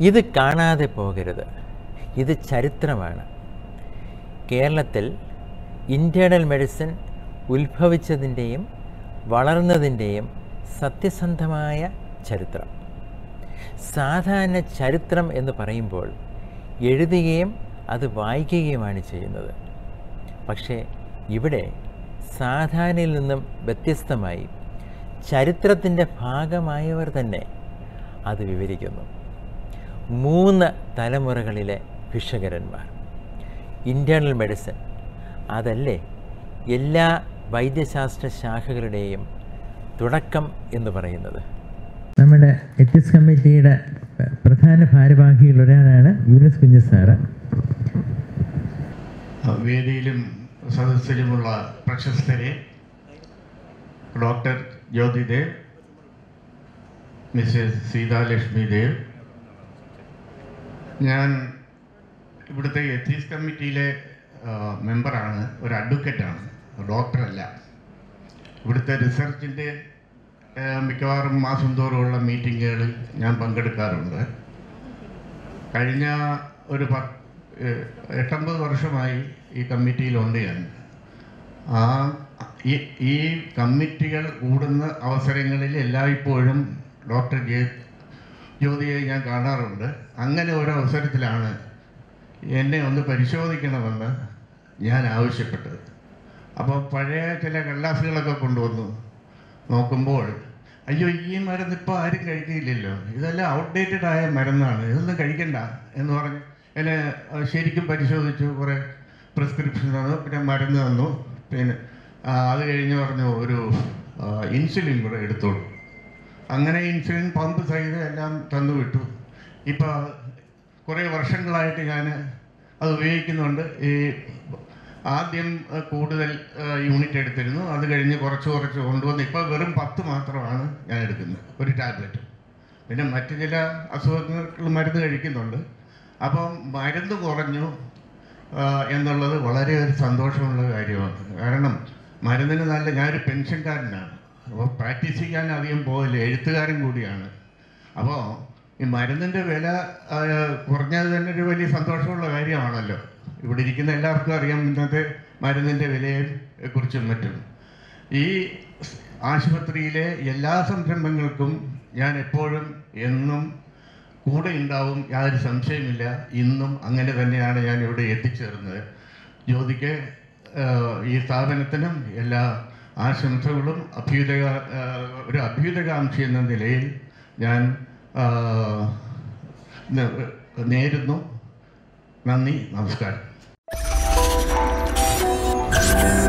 ഇത് കാണാതെ പോകരുത് ഇത് ചരിത്രമാണ് കേരളത്തിൽ ഇൻറ്റേർണൽ മെഡിസിൻ ഉത്ഭവിച്ചതിൻ്റെയും വളർന്നതിൻ്റെയും സത്യസന്ധമായ ചരിത്രം സാധാരണ ചരിത്രം എന്ന് പറയുമ്പോൾ എഴുതുകയും അത് വായിക്കുകയുമാണ് ചെയ്യുന്നത് പക്ഷേ ഇവിടെ സാധാരണയിൽ നിന്നും വ്യത്യസ്തമായി ചരിത്രത്തിൻ്റെ ഭാഗമായവർ തന്നെ അത് വിവരിക്കുന്നു മൂന്ന് തലമുറകളിലെ ഭിഷകരന്മാർ ഇൻറ്റേർണൽ മെഡിസിൻ അതല്ലേ എല്ലാ വൈദ്യശാസ്ത്ര ശാഖകളുടെയും തുടക്കം എന്ന് പറയുന്നത് നമ്മുടെ എത്തിക്സ് കമ്മിറ്റിയുടെ പ- പ്രധാന ഭാരവാഹികളിൽ ഒരാളാണ് യൂനിസ് കുഞ്ഞ് സാറ് വേദിയിലും സദസ്സിലുമുള്ള പ്രശസ്തരെ ഡോക്ടർ ജ്യോതിദേവ് മിസ്സസ് സീതാലക്ഷ്മി ദേവ് ഞാൻ ഇവിടുത്തെ എത്തീസ് കമ്മിറ്റിയിലെ ആ, മെമ്പറാണ് ഒരു അഡ്വക്കേറ്റാണ് ഡോക്ടറല്ല ഇവിടുത്തെ റിസർച്ചിൻ്റെ ആ, മിക്കവാറും മാസം തോറുമുള്ള മീറ്റിങ്ങുകളിൽ ഞാൻ പങ്കെടുക്കാറുണ്ട് കഴിഞ്ഞ ഒരു പത്ത് ഏഹ് എട്ടൊമ്പത് വർഷമായി ഈ കമ്മിറ്റിയിലുണ്ട് ഞാൻ ആ ഈ ഈ കമ്മിറ്റികൾ കൂടുന്ന അവസരങ്ങളിൽ എല്ലായ്പ്പോഴും ഡോക്ടർ ജെ ജ്യോതിയെ ഞാൻ കാണാറുണ്ട് അങ്ങനെ ഒരു അവസരത്തിലാണ് എന്നെ ഒന്ന് പരിശോധിക്കണമെന്ന് ഞാൻ ആവശ്യപ്പെട്ടത് അപ്പോൾ പഴയ ചില കടലാസുകളൊക്കെ കൊണ്ടുവന്നു നോക്കുമ്പോൾ അയ്യോ ഈ മരുന്ന് ഇപ്പോൾ ആരും കഴിക്കില്ലല്ലോ ഇതെല്ലാം ഔട്ട്ഡേറ്റഡ് ആയ മരുന്നാണ് ഇതൊന്നും കഴിക്കണ്ട എന്ന് പറഞ്ഞ് എന്നെ അഹ് ശരിക്കും പരിശോധിച്ചു കുറേ പ്രിസ്ക്രിപ്ഷൻ തന്നു പിന്നെ മരുന്ന് തന്നു പിന്നെ ആ, അത് കഴിഞ്ഞ് പറഞ്ഞു ഒരു ആ, ഇൻസുലിൻ കൂടെ എടുത്തോളൂ അങ്ങനെ ഇൻസുലിൻ പമ്പ് സഹിതം എല്ലാം തന്നു വിട്ടു ഇപ്പോൾ കുറേ വർഷങ്ങളായിട്ട് ഞാൻ അത് ഉപയോഗിക്കുന്നുണ്ട് ഈ ആദ്യം അഹ്, കൂടുതൽ അഹ്, യൂണിറ്റ് എടുത്തിരുന്നു അത് കഴിഞ്ഞ് കുറച്ച് കുറച്ച് കൊണ്ടുവന്ന് ഇപ്പോൾ വെറും പത്ത് മാത്രമാണ് ഞാൻ എടുക്കുന്നത് ഒരു ടാബ്ലറ്റ് പിന്നെ മറ്റു ചില അസുഖങ്ങൾക്ക് മരുന്ന് കഴിക്കുന്നുണ്ട് അപ്പം മരുന്ന് കുറഞ്ഞു ആഹ്, എന്നുള്ളത് വളരെ ഒരു സന്തോഷമുള്ള കാര്യമാണ് കാരണം മരുന്നിന് നല്ല ഞാനൊരു പെൻഷൻകാരനാണ് അപ്പോൾ പ്രാക്ടീസ് ചെയ്യാൻ അധികം പോകില്ല എഴുത്തുകാരൻ കൂടിയാണ് അപ്പോൾ ഈ മരുന്നിൻ്റെ വില ആ, കുറഞ്ഞത് തന്നെ ഒരു വലിയ സന്തോഷമുള്ള കാര്യമാണല്ലോ ഇവിടെ ഇരിക്കുന്ന എല്ലാവർക്കും അറിയാം ഇന്നത്തെ മരുന്നിൻ്റെ വിലയെ കുറിച്ചും മറ്റും ഈ ആശുപത്രിയിലെ എല്ലാ സംരംഭങ്ങൾക്കും ഞാൻ എപ്പോഴും എന്നും കൂടെ ഉണ്ടാവും യാതൊരു സംശയമില്ല ഇന്നും അങ്ങനെ തന്നെയാണ് ഞാൻ ഇവിടെ എത്തിച്ചേർന്നത് ജ്യോതിക്ക് ആഹ്, ഈ സ്ഥാപനത്തിനും എല്ലാ ആശംസകളും അഭ്യുദയ ആഹ്, ഒരു അഭ്യുദകാംക്ഷി എന്ന നിലയിൽ ഞാൻ ആഹ്, ന- നേരുന്നു നന്ദി നമസ്കാരം